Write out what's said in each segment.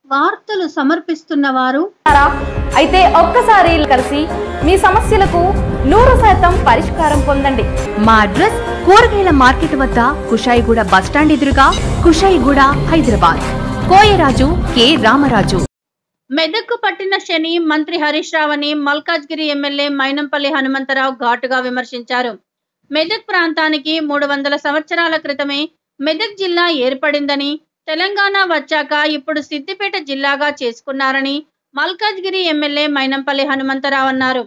వార్తలు సమర్పిస్తున్న వారు ఉన్నారా? అయితే ఒక్కసారి కలిసి మీ సమస్యలకు నూరు శాతం పరిష్కారం పొందండి మా అడ్రస్ కూరగాయల మార్కెట్ వద్ద కుషాయిగూడ బస్టాండ్ ఎదురుగా కుషాయిగూడ హైదరాబాద్ కోయరాజు కె రామరాజు మెదక్కు పట్టిన శని మంత్రి హరీష్ రావు అని మల్కాజ్గిరి ఎమ్మెల్యే మైనంపల్లి హనుమంతరావు ఘాటుగా విమర్శించారు మెదక్ ప్రాంతానికి మూడు వందల సంవత్సరాల క్రితమే మెదక్ జిల్లా ఏర్పడిందని తెలంగాణ వచ్చాక ఇప్పుడు సిద్దిపేట జిల్లాగా చేసుకున్నారని మల్కాజ్గిరి ఎమ్మెల్యే మైనంపల్లి హనుమంతరావు అన్నారు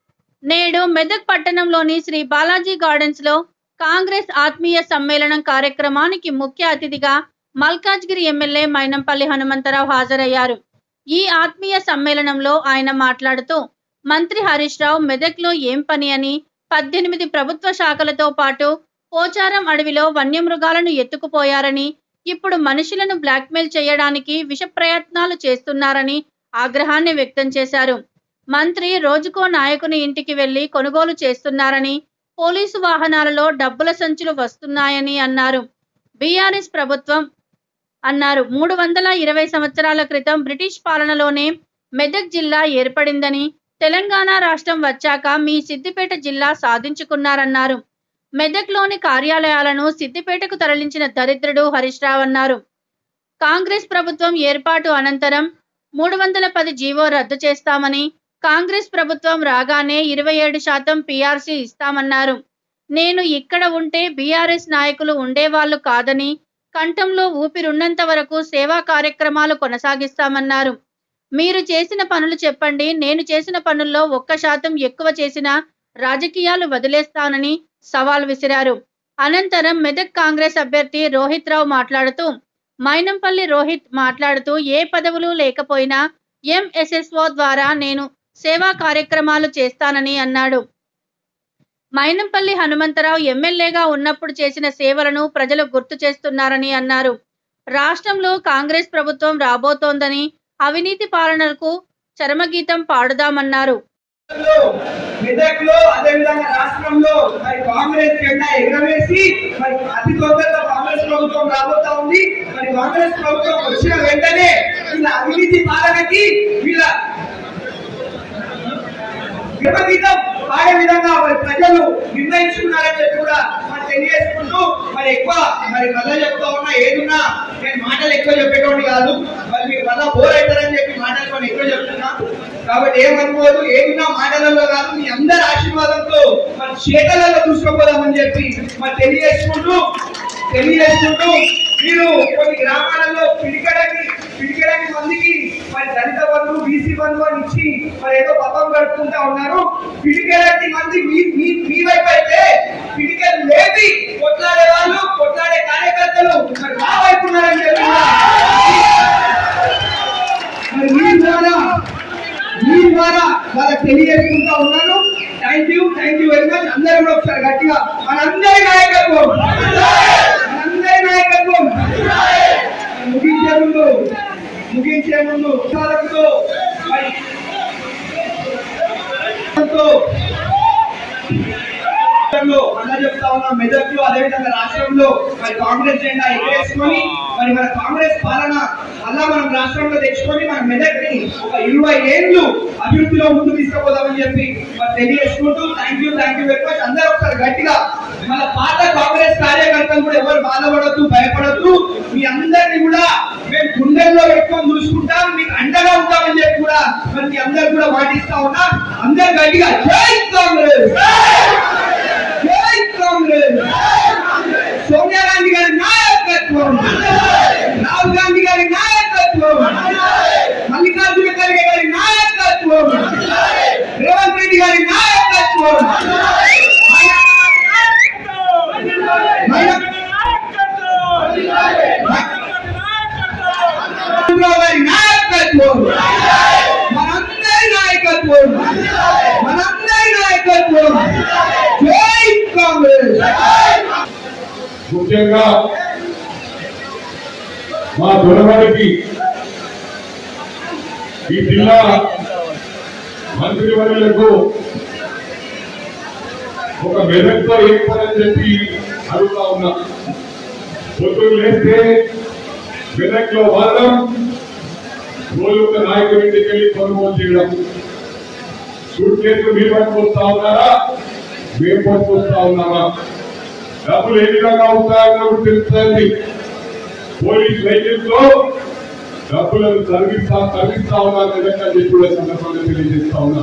నేడు మెదక్ పట్టణంలోని శ్రీ బాలాజీ గార్డెన్స్ లో కాంగ్రెస్ ఆత్మీయ సమ్మేళనం కార్యక్రమానికి ముఖ్య అతిథిగా మల్కాజ్గిరి ఎమ్మెల్యే మైనంపల్లి హనుమంతరావు హాజరయ్యారు ఈ ఆత్మీయ సమ్మేళనంలో ఆయన మాట్లాడుతూ మంత్రి హరీష్ రావు మెదక్లో ఏం పని అని పద్దెనిమిది ప్రభుత్వ శాఖలతో పాటు పోచారం అడవిలో వన్యమృగాలను ఎత్తుకుపోయారని ఇప్పుడు మనుషులను బ్లాక్మెయిల్ చేయడానికి విష ప్రయత్నాలు చేస్తున్నారని ఆగ్రహాన్ని వ్యక్తం చేశారు మంత్రి రోజుకో నాయకుని ఇంటికి వెళ్లి కొనుగోలు చేస్తున్నారని పోలీసు వాహనాలలో డబ్బుల సంచులు వస్తున్నాయని అన్నారు బీఆర్ఎస్ ప్రభుత్వం అన్నారు మూడు వందల ఇరవై సంవత్సరాల క్రితం బ్రిటిష్ పాలనలోనే మెదక్ జిల్లా ఏర్పడిందని తెలంగాణ రాష్ట్రం వచ్చాక మీ సిద్దిపేట జిల్లా సాధించుకున్నారన్నారు మెదక్లోని కార్యాలయాలను సిద్దిపేటకు తరలించిన దరిద్రుడు హరీష్ రావు అన్నారు కాంగ్రెస్ ప్రభుత్వం ఏర్పాటు అనంతరం మూడు వందల పది జీవో రద్దు చేస్తామని కాంగ్రెస్ ప్రభుత్వం రాగానే ఇరవై ఏడు శాతం పీఆర్సీ ఇస్తామన్నారు నేను ఇక్కడ ఉంటే బీఆర్ఎస్ నాయకులు ఉండేవాళ్ళు కాదని కంఠంలో ఊపిరున్నంత వరకు సేవా కార్యక్రమాలు కొనసాగిస్తామన్నారు మీరు చేసిన పనులు చెప్పండి నేను చేసిన పనుల్లో ఒక్క శాతం ఎక్కువ చేసిన రాజకీయాలు వదిలేస్తానని సవాల్ విసిరారు అనంతరం మెదక్ కాంగ్రెస్ అభ్యర్థి రోహిత్ రావు మాట్లాడుతూ మైనంపల్లి రోహిత్ మాట్లాడుతూ ఏ పదవులు లేకపోయినా ఎంఎస్ఎస్ఓ ద్వారా నేను సేవా కార్యక్రమాలు చేస్తానని అన్నాడు మైనంపల్లి హనుమంతరావు ఎమ్మెల్యేగా ఉన్నప్పుడు చేసిన సేవలను ప్రజలు గుర్తు చేస్తున్నారని అన్నారు రాష్ట్రంలో కాంగ్రెస్ ప్రభుత్వం రాబోతోందని అవినీతి పాలనకు చరమగీతం పాడుదామన్నారు లో, మెదక్లో అదేవిధంగా రాష్ట్రంలో మరి కాంగ్రెస్ జెండా ఎగరవేసి మరి అతి తొందరగా కాంగ్రెస్ ప్రభుత్వం రాబోతా ఉంది మరి కాంగ్రెస్ ప్రభుత్వం వచ్చిన వెంటనే వీళ్ళ అవినీతి పాలనకి వీళ్ళ విపరీతం పాడే విధంగా మరి ప్రజలు నిర్ణయించుకున్నారని చెప్పి కూడా మరి తెలియజేసుకుంటూ మరి ఎక్కువ మరి మళ్ళా చెప్తా ఉన్నా ఏదున్నా నేను మాటలు ఎక్కువ చెప్పేటోడి కాదు మరి మీరు మళ్ళా బోర్ అవుతారని చెప్పి మాటలు మనం ఎక్కువ చెప్తున్నా కాబట్టి ఏమనుకోదు ఏదున్నా మాటలలో కాదు మీ అందరి ఆశీర్వాదంతో మరి చేతలలో చూసుకోపోదామని చెప్పి మరి తెలియజేసుకుంటూ తెలియజేసుకుంటూ మీరు కొన్ని గ్రామాలలో పిడికడానికి పిడికడానికి మందికి మరి దళిత బంధు బీసీ బంధు అని ఇచ్చి మరి ఏదో పబ్బం గడుపుకుంటా ఉన్నారు పిడికలకి మంది మీ మీ మీ వైపు అయితే పిడికలు లేపి కొట్లాడే వాళ్ళు కొట్లాడే కార్యకర్తలు మరి మా వైపు ఉన్నారని చెప్పి కూడా మరి మీ ద్వారా మీ ద్వారా వాళ్ళకి తెలియజేసుకుంటా ఉన్నాను thank you thank you very much అందరూ కూడా ఒకసారి గట్టిగా మనందరి నాయకత్వం మనందరి నాయకత్వం ముగించే ముందు ముగించే ముందు ఉత్సాహంతో మరి తో రాష్ట్రంలో అలా చెప్తా ఉన్నాం మెదక్ లో అదేవిధంగా రాష్ట్రంలో మరి కాంగ్రెస్ జెండా ఎగరేసుకొని మరి మన కాంగ్రెస్ పాలన అలా మనం రాష్ట్రంలో తెచ్చుకొని మన మెదక్ ని ఒక ఇరవై ఏళ్ళు అభివృద్ధిలో ముందు తీసుకుపోదామని చెప్పి మరి తెలియజేసుకుంటూ thank you thank you very much అందరూ ఒకసారి గట్టిగా మన పాత కాంగ్రెస్ కార్యకర్తలు కూడా ఎవరు బాధపడద్దు భయపడద్దు మీ అందరినీ కూడా మేము గుండెల్లో పెట్టుకొని చూసుకుంటాం మీకు అండగా ఉంటామని చెప్పి కూడా మరి మీ అందరు కూడా మాటిస్తా ఉన్నా అందరు గట్టిగా జై కాంగ్రెస్ జై కాంగ్రెస్ సోనియా గాంధీ గారి నాయకత్వం రాహుల్ గాంధీ గారి నాయకత్వం మల్లికార్జున ఖర్గే గారి నాయకత్వం రేవంత్ రెడ్డి గారి నాయకత్వం చంద్రబాబు గారి నాయకత్వం మనందరి నాయకత్వం మనందరి నాయకత్వం జై కాంగ్రెస్ ముఖ్యంగా మా దొరవారికి ఈ జిల్లా మంత్రివర్యులకు ఒక మెదక్తో ఏర్పడని చెప్పి అడుగుతా ఉన్నా పొద్దులు లేస్తే మెదక్లో వాదం రోజు ఒక నాయకుడి ఇంటికి వెళ్ళి కొనుగోలు చేయడం సూట్ కేసులు మీరు పట్టుకొస్తా ఉన్నారా మేము పట్టుకొస్తా ఉన్నామా డబ్బులు ఏ విధంగా అవుతాయో కూడా తెలుస్తుంది పోలీస్ వెహికల్స్ లో డబ్బులను తరలిస్తా తరలిస్తా ఉన్నారు నిజంగా చెప్పి కూడా సందర్భంగా తెలియజేస్తా ఉన్నా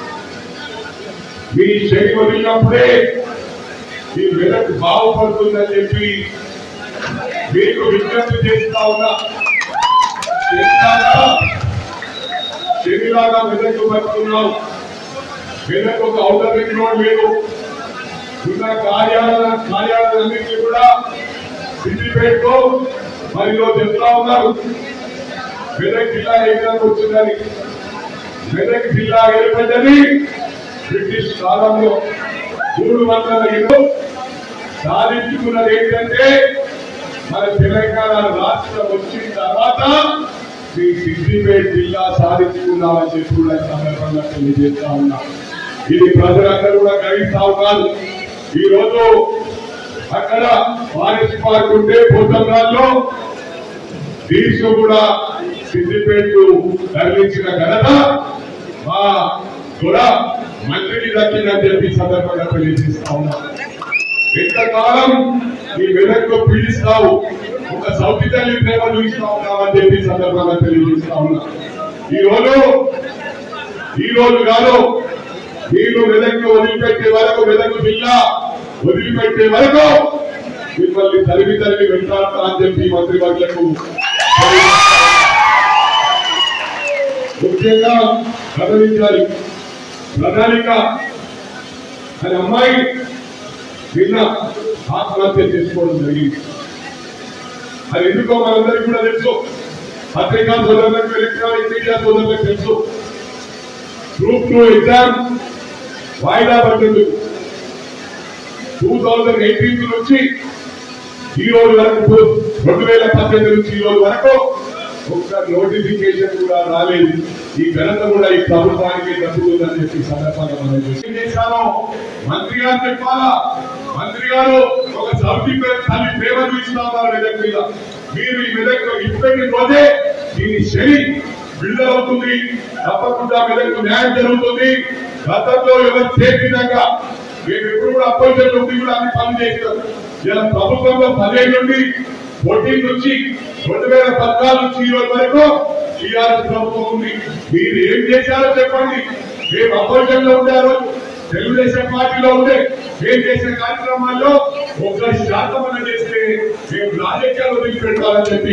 మీ శని వదిలినప్పుడే మీ మెదడు బాగుపడుతుందని చెప్పి మీకు విజ్ఞప్తి చేస్తా ఉన్నా చేస్తారా? శనిలాగా మెదడు పడుతున్నావు మెదడు ఒక అవుటర్ రింగ్ రోడ్ లేదు ఉన్న కార్యాలయ కార్యాలయాలన్నింటినీ కూడా సిద్దిపేటలో మరియు చెప్తా ఉన్నారు మెదక్ జిల్లా ఏ విధంగా వచ్చిందని మెదక్ జిల్లా ఏర్పడ్డది బ్రిటిష్ కాలంలో మూడు వందల ఏళ్ళు సాధించుకున్నది ఏంటంటే మన తెలంగాణ రాష్ట్రం వచ్చిన తర్వాత ఈ సిద్దిపేట జిల్లా సాధించుకున్నామని చెప్పి కూడా ఈ సందర్భంగా తెలియజేస్తా ఉన్నా ఇది ప్రజలందరూ కూడా గ్రహిస్తా ఉన్నారు ఈ రోజు అక్కడ ఫారెస్ట్ పార్క్ ఉంటే పోతంరాల్లో దీక్ష కూడా సిద్దిపేటకు తరలించిన ఘనత మా కూడా మంత్రికి దక్కిందని చెప్పి ఈ సందర్భంగా తెలియజేస్తా ఉన్నా ఎంతకాలం ఈ వెనక్కు పీడిస్తావు ఒక సౌతి తల్లి ప్రేమ చూస్తా ఉన్నామని చెప్పి ఈ సందర్భంగా తెలియజేస్తా ఉన్నా ఈ రోజు ఈ రోజు కాదు మీరు వెనక్కి వదిలిపెట్టే వరకు వెనక్కు జిల్లా వదిలిపెట్టే వరకు మిమ్మల్ని తరిమి తరిమి వెంటాడతా అని చెప్పి మంత్రివర్గకు ముఖ్యంగా గమనించాలి ప్రణాళిక అని అమ్మాయి నిన్న ఆత్మహత్య చేసుకోవడం జరిగింది అది ఎందుకో మనందరికీ కూడా తెలుసు పత్రికా సోదరులకు ఎలక్ట్రానిక్ మీడియా సోదరులకు తెలుసు గ్రూప్ టూ ఎగ్జామ్ వాయిదా పడ్డది టూ థౌజండ్ ఎయిటీన్ నుంచి ఈ రోజు వరకు రెండు వేల పద్దెనిమిది నుంచి ఈ రోజు వరకు ఒక్క నోటిఫికేషన్ కూడా రాలేదు ఈ ఘనత కూడా ఈ ప్రభుత్వానికి దక్కుతుందని చెప్పి సందర్భంగా మనం ఏం చేశామో మంత్రి గారు చెప్పాలా మంత్రి గారు ఒక సౌతి పేరు తల్లి ప్రేమ చూస్తున్నారు మెదక్ మీద మీరు ఈ మెదక్ ఇప్పటి రోజే దీని శని విడుదల అవుతుంది తప్పకుండా మెదక్ న్యాయం జరుగుతుంది గతంలో ఎవరు చేసినాక మేము ఎప్పుడు కూడా అపోజిషన్ నుండి కూడా అన్ని పనులు చేసినాం ఇలా ప్రభుత్వంలో పదిహేను నుండి ఫోర్టీన్ నుంచి రెండు వేల పద్నాలుగు నుంచి ఈ రోజు వరకు టీఆర్ఎస్ ప్రభుత్వం ఉంది మీరు ఏం చేశారో చెప్పండి మేము అపోజిషన్ లో ఉండారు తెలుగుదేశం పార్టీలో ఉండే మేము చేసే కార్యక్రమాల్లో ఒక శాతం అన్న చేస్తే మేము రాజకీయాలు వదిలిపెట్టాలని చెప్పి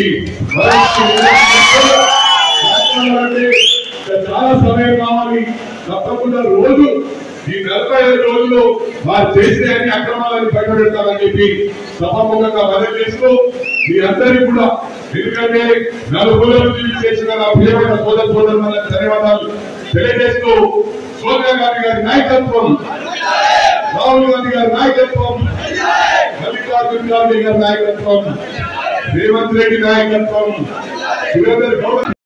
అంటే చాలా సమయం కావాలి తప్పకుండా రోజు ఈ నలభై ఐదు రోజులు వారు చేసే అన్ని అక్రమాలను బయటపెడతారని చెప్పి సభాముఖంగా మనవి చేస్తూ మీ అందరికీ కూడా ఎందుకంటే నలుగురు నుంచి చేసిన నా ప్రియమైన సోదర సోదరులకు ధన్యవాదాలు తెలియజేస్తూ సోనియా గాంధీ గారి నాయకత్వం రాహుల్ గాంధీ గారి నాయకత్వం మల్లికార్జున గాంధీ గారి నాయకత్వం రేవంత్ రెడ్డి నాయకత్వం సురేందర్ గౌడ్